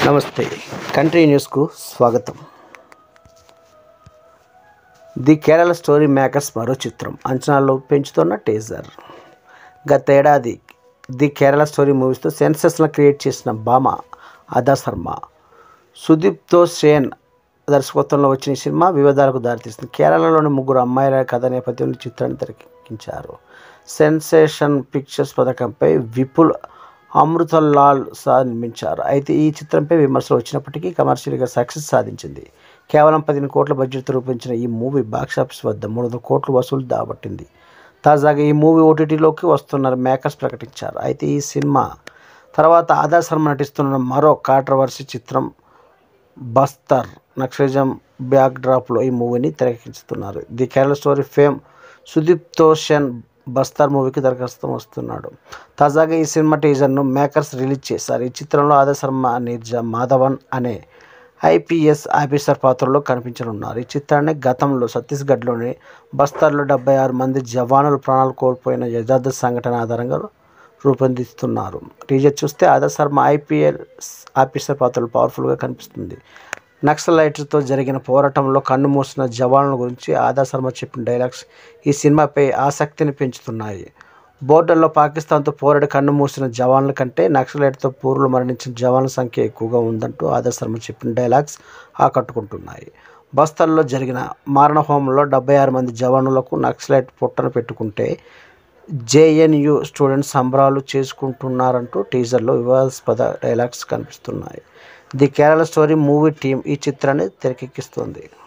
నమస్తే కంట్రీ న్యూస్కు స్వాగతం ది కేరళ స్టోరీ మేకర్స్ మరో చిత్రం అంచనాలు పెంచుతున్న టీజర్ గతేడాది ది కేరళ స్టోరీ మూవీస్తో సెన్సేషన్ క్రియేట్ చేసిన భామ అదా శర్మ సుదీప్తో సేన్ దర్శకత్వంలో వచ్చిన ఈ సినిమా వివాదాలకు దారితీస్తుంది కేరళలోని ముగ్గురు అమ్మాయిల కథ నేపథ్యంలో ఈ చిత్రాన్ని తెరకెక్కించారు సెన్సేషన్ పిక్చర్స్ పథకంపై విపుల్ అమృతలాల్ సహా నిర్మించారు అయితే ఈ చిత్రంపై విమర్శలు వచ్చినప్పటికీ కమర్షియల్గా సక్సెస్ సాధించింది కేవలం పదిహేను కోట్ల బడ్జెట్తో రూపొందించిన ఈ మూవీ బాక్సాఫీస్ వద్ద మూడు వందల కోట్లు వసూలు దాబట్టింది తాజాగా ఈ మూవీ ఓటీటీలోకి వస్తున్న మేకర్స్ ప్రకటించారు అయితే ఈ సినిమా తర్వాత ఆదా శర్మ నటిస్తున్న మరో కాంట్రవర్సీ చిత్రం బస్తర్ నక్సలిజం బ్యాక్ డ్రాప్లో ఈ మూవీని తెరకెక్కిస్తున్నారు the Kerala story fame Sudipto తోషన్ బస్తర్ మూవీకి దరఖాస్తు వస్తున్నాడు తాజాగా ఈ సినిమా టీజర్ను మేకర్స్ రిలీజ్ చేశారు ఈ చిత్రంలో ఆదా శర్మ నిర్జా మాధవన్ అనే ఐపీఎస్ ఆఫీసర్ పాత్రలో కనిపించనున్నారు ఈ చిత్రాన్ని గతంలో ఛత్తీస్గఢ్లోని బస్తర్లో డెబ్బై ఆరు మంది జవానులు ప్రాణాలు కోల్పోయిన యథార్థ సంఘటన ఆధారంగా రూపొందిస్తున్నారు టీజర్ చూస్తే ఆదా శర్మ ఐపీఎస్ ఆఫీసర్ పాత్రలు పవర్ఫుల్గా కనిపిస్తుంది నక్సలైట్స్తో జరిగిన పోరాటంలో కన్ను మూసిన జవాన్ల గురించి ఆదా శర్మ చెప్పిన డైలాగ్స్ ఈ సినిమాపై ఆసక్తిని పెంచుతున్నాయి బోర్డర్లో పాకిస్తాన్తో పోరాడి కన్ను మూసిన జవాన్ల కంటే నక్సలైట్తో పూర్వులు మరణించిన జవాన్ల సంఖ్య ఎక్కువగా ఉందంటూ ఆదా శర్మ చెప్పిన డైలాగ్స్ ఆకట్టుకుంటున్నాయి బస్తర్లో జరిగిన మారణ హోమంలో డెబ్బై ఆరు మంది జవానులకు నక్సలైట్ పుట్టను పెట్టుకుంటే జేఎన్యు స్టూడెంట్స్ సంబరాలు చేసుకుంటున్నారంటూ టీజర్లో వివాదాస్పద డైలాగ్స్ కనిపిస్తున్నాయి the Kerala story movie team ఈ చిత్రాన్ని తెరకెక్కిస్తుంది